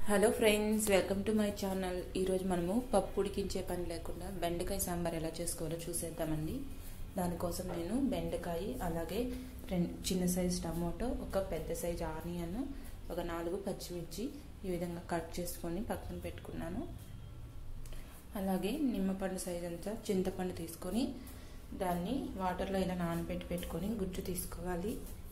hello friends welcome to my channel ఈరోజు మనము పప్పు ఉడికించే పని లేకుండా బెండకాయ సాంబార్ ఎలా చేసుకోవాలో చూసేద్దామండి దానికోసం నేను బెండకాయ అలాగే రెండు చిన్న సైజు టమాటో ఒక పెద్ద సైజు ఆనియన్ ఒక నాలుగు పచ్చిమిర్చి ఈ విధంగా కట్ చేసుకొని పక్కన పెట్టుకున్నాను అలాగే నిమ్మపండు సైజ్ అంతా చింతపండు తీసుకొని దాన్ని వాటర్లో ఇలా నానబెట్టి పెట్టుకొని గుజ్జు తీసుకోవాలి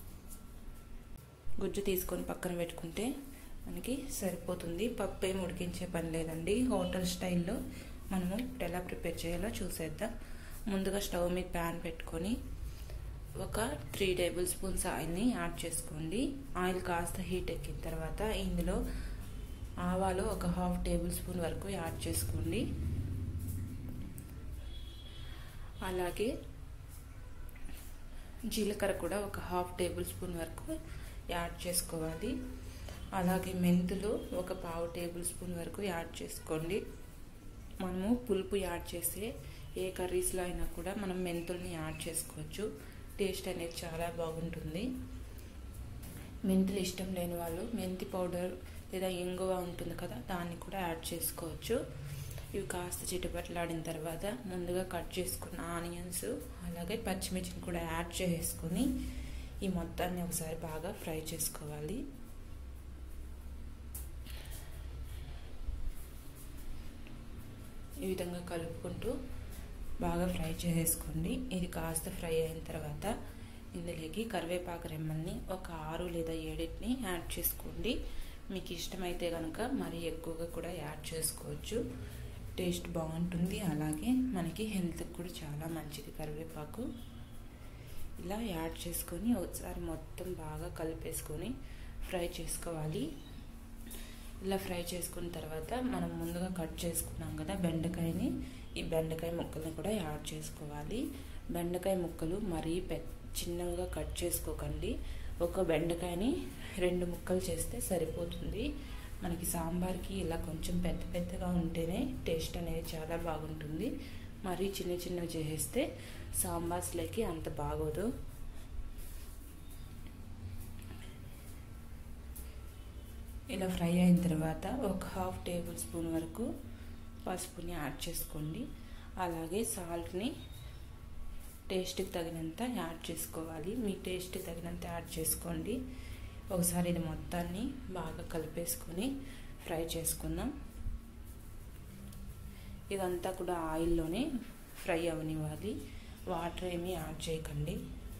గుజ్జు తీసుకొని పక్కన పెట్టుకుంటే మనకి సరిపోతుంది పప్పు ఏం ఉడికించే పని లేదండి హోటల్ స్టైల్లో మనము ఇప్పుడు ఎలా ప్రిపేర్ చేయాలో చూసేద్దాం ముందుగా స్టవ్ మీద ప్యాన్ పెట్టుకొని ఒక త్రీ టేబుల్ స్పూన్స్ ఆయిల్ని యాడ్ చేసుకోండి ఆయిల్ కాస్త హీట్ ఎక్కిన తర్వాత ఇందులో ఆవాలు ఒక హాఫ్ టేబుల్ స్పూన్ వరకు యాడ్ చేసుకోండి అలాగే జీలకర్ర కూడా ఒక హాఫ్ టేబుల్ స్పూన్ వరకు యాడ్ చేసుకోవాలి అలాగే మెంతులు ఒక పావు టేబుల్ స్పూన్ వరకు యాడ్ చేసుకోండి మనము పులుపు యాడ్ చేసే ఏ కర్రీస్లో అయినా కూడా మనం మెంతుల్ని యాడ్ చేసుకోవచ్చు టేస్ట్ అనేది చాలా బాగుంటుంది మెంతులు ఇష్టం లేని వాళ్ళు మెంతి పౌడర్ లేదా ఇంగువ ఉంటుంది కదా దాన్ని కూడా యాడ్ చేసుకోవచ్చు ఇవి కాస్త చిటపట్లాడిన తర్వాత ముందుగా కట్ చేసుకున్న ఆనియన్స్ అలాగే పచ్చిమిర్చిని కూడా యాడ్ చేసుకొని ఈ మొత్తాన్ని ఒకసారి బాగా ఫ్రై చేసుకోవాలి ఈ విధంగా కలుపుకుంటూ బాగా ఫ్రై చేసేసుకోండి ఇది కాస్త ఫ్రై అయిన తర్వాత ఇందులోకి కరివేపాకు రెమ్మల్ని ఒక ఆరు లేదా ఏడింటిని యాడ్ చేసుకోండి మీకు ఇష్టమైతే కనుక మరీ ఎక్కువగా కూడా యాడ్ చేసుకోవచ్చు టేస్ట్ బాగుంటుంది అలాగే మనకి హెల్త్కి కూడా చాలా మంచిది కరివేపాకు ఇలా యాడ్ చేసుకొని ఒకసారి మొత్తం బాగా కలిపేసుకొని ఫ్రై చేసుకోవాలి ఇలా ఫ్రై చేసుకున్న తర్వాత మనం ముందుగా కట్ చేసుకున్నాం కదా బెండకాయని ఈ బెండకాయ ముక్కల్ని కూడా యాడ్ చేసుకోవాలి బెండకాయ ముక్కలు మరీ పె చిన్నగా కట్ చేసుకోకండి ఒక బెండకాయని రెండు ముక్కలు చేస్తే సరిపోతుంది మనకి సాంబార్కి ఇలా కొంచెం పెద్ద పెద్దగా ఉంటేనే టేస్ట్ అనేది చాలా బాగుంటుంది మరీ చిన్న చిన్నవి చేసేస్తే సాంబార్స్లోకి అంత బాగోదు ఇలా ఫ్రై అయిన తర్వాత ఒక హాఫ్ టేబుల్ స్పూన్ వరకు పసుపుని యాడ్ చేసుకోండి అలాగే సాల్ట్ని టేస్ట్కి తగినంత యాడ్ చేసుకోవాలి మీ టేస్ట్కి తగినంత యాడ్ చేసుకోండి ఒకసారి ఇది మొత్తాన్ని బాగా కలిపేసుకొని ఫ్రై చేసుకుందాం ఇదంతా కూడా ఆయిల్లోనే ఫ్రై అవనివ్వాలి వాటర్ ఏమీ యాడ్ చేయకండి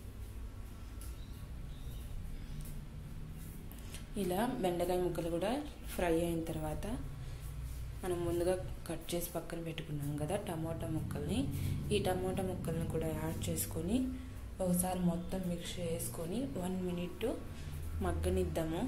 ఇలా బెండకాయ ముక్కలు కూడా ఫ్రై అయిన తర్వాత మనం ముందుగా కట్ చేసి పక్కన పెట్టుకున్నాం కదా టమోటా ముక్కల్ని ఈ టమోటా ముక్కల్ని కూడా యాడ్ చేసుకొని ఒకసారి మొత్తం మిక్స్ చేసుకొని వన్ మినిట్ మగ్గనిద్దాము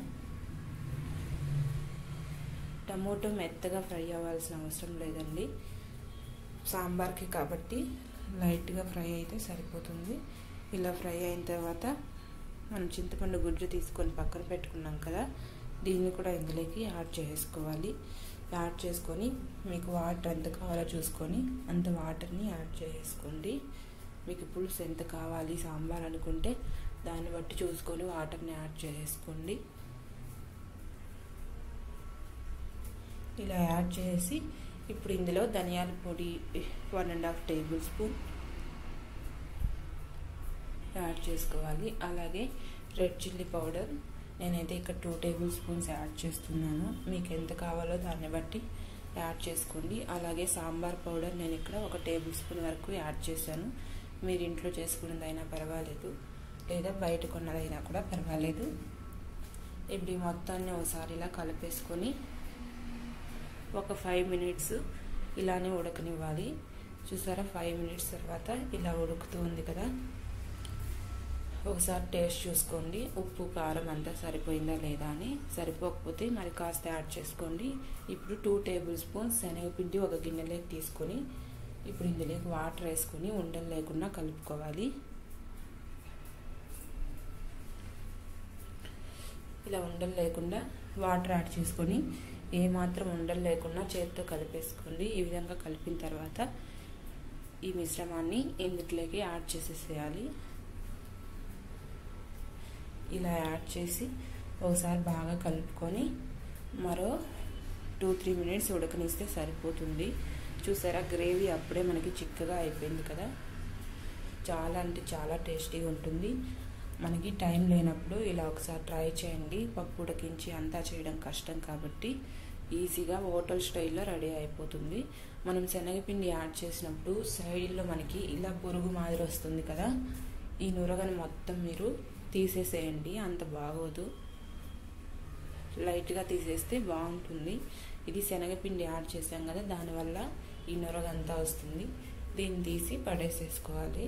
టమోటో మెత్తగా ఫ్రై అవ్వాల్సిన అవసరం లేదండి సాంబార్కి కాబట్టి లైట్గా ఫ్రై అయితే సరిపోతుంది ఇలా ఫ్రై అయిన తర్వాత మనం చింతపండు గుజ్జు తీసుకొని పక్కన పెట్టుకున్నాం కదా దీన్ని కూడా ఇందులోకి యాడ్ చేసుకోవాలి యాడ్ చేసుకొని మీకు వాటర్ ఎంత కావాలో చూసుకొని అంత వాటర్ని యాడ్ చేసుకోండి మీకు పులుసు ఎంత కావాలి సాంబార్ అనుకుంటే దాన్ని బట్టి చూసుకొని వాటర్ని యాడ్ చేసుకోండి ఇలా యాడ్ చేసి ఇప్పుడు ఇందులో ధనియాల పొడి one and half tablespoon add చేసుకోవాలి అలాగే రెడ్ చిల్లీ పౌడర్ నేనైతే ఇక్కడ టూ టేబుల్ స్పూన్స్ యాడ్ చేస్తున్నాను మీకు ఎంత కావాలో దాన్ని బట్టి యాడ్ చేసుకోండి అలాగే సాంబార్ పౌడర్ నేను ఇక్కడ ఒక టేబుల్ స్పూన్ వరకు యాడ్ చేశాను మీరు ఇంట్లో చేసుకున్నదైనా పర్వాలేదు లేదా బయట కొన్నదైనా కూడా పర్వాలేదు ఇప్పుడు ఈ మొత్తాన్ని ఒకసారి ఇలా కలిపేసుకొని ఒక ఫైవ్ మినిట్స్ ఇలానే ఉడకనివ్వాలి చూసారా ఫైవ్ మినిట్స్ తర్వాత ఇలా ఉడుకుతూ ఉంది కదా ఒకసారి టేస్ట్ చూసుకోండి ఉప్పు కారం అంతా సరిపోయిందా లేదా అని సరిపోకపోతే మరి కాస్త యాడ్ చేసుకోండి ఇప్పుడు టూ టేబుల్ స్పూన్స్ శనగపిండి ఒక గిన్నెలోకి తీసుకొని ఇప్పుడు ఇందులోకి వాటర్ వేసుకొని ఉండలు లేకుండా కలుపుకోవాలి ఇలా ఉండలు లేకుండా వాటర్ యాడ్ చేసుకొని ఏమాత్రం ఉండలు లేకుండా చేతితో కలిపేసుకోండి ఈ విధంగా కలిపిన తర్వాత ఈ మిశ్రమాన్ని ఇందులోకి యాడ్ చేసేసేయాలి ఇలా యాడ్ చేసి ఒకసారి బాగా కలుపుకొని మరో టూ త్రీ మినిట్స్ ఉడకనిస్తే సరిపోతుంది చూసారా గ్రేవీ అప్పుడే మనకి చిక్కగా అయిపోయింది కదా చాలా అంటే చాలా టేస్టీగా ఉంటుంది మనకి టైం లేనప్పుడు ఇలా ఒకసారి ట్రై చేయండి పప్పు ఉడికించి అంతా చేయడం కష్టం కాబట్టి ఈజీగా హోటల్ స్టైల్లో రెడీ అయిపోతుంది మనం శనగపిండి యాడ్ చేసినప్పుడు సైడ్లో మనకి ఇలా పురుగు మాదిరి వస్తుంది కదా ఈ నురగని మొత్తం మీరు తీసేసేయండి అంత బాగోదు లైట్గా తీసేస్తే బాగుంటుంది ఇది శనగపిండి యాడ్ చేసాం కదా దానివల్ల ఈ నొరగంతా వస్తుంది దీన్ని తీసి పడేసేసుకోవాలి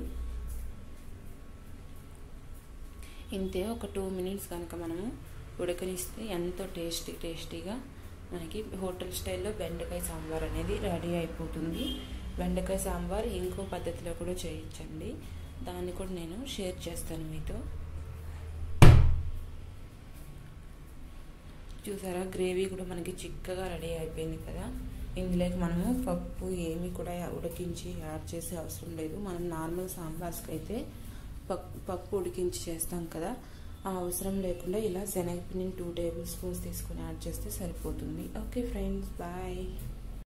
ఇంతే ఒక టూ మినిట్స్ కనుక మనము ఉడకనిస్తే ఎంతో టేస్టీ టేస్టీగా మనకి హోటల్ స్టైల్లో బెండకాయ సాంబార్ అనేది రెడీ అయిపోతుంది బెండకాయ సాంబార్ ఇంకో పద్ధతిలో కూడా చేయించండి దాన్ని కూడా నేను షేర్ చేస్తాను మీతో చూసారా గ్రేవీ కూడా మనకి చిక్కగా రెడీ అయిపోయింది కదా ఇందులోకి మనము పప్పు ఏమి కూడా ఉడికించి యాడ్ చేసే అవసరం లేదు మనం నార్మల్ సాంబార్స్కి అయితే పప్పు ఉడికించి చేస్తాం కదా ఆ అవసరం లేకుండా ఇలా శనగపిండిని టూ టేబుల్ స్పూన్స్ తీసుకుని యాడ్ చేస్తే సరిపోతుంది ఓకే ఫ్రెండ్స్ బాయ్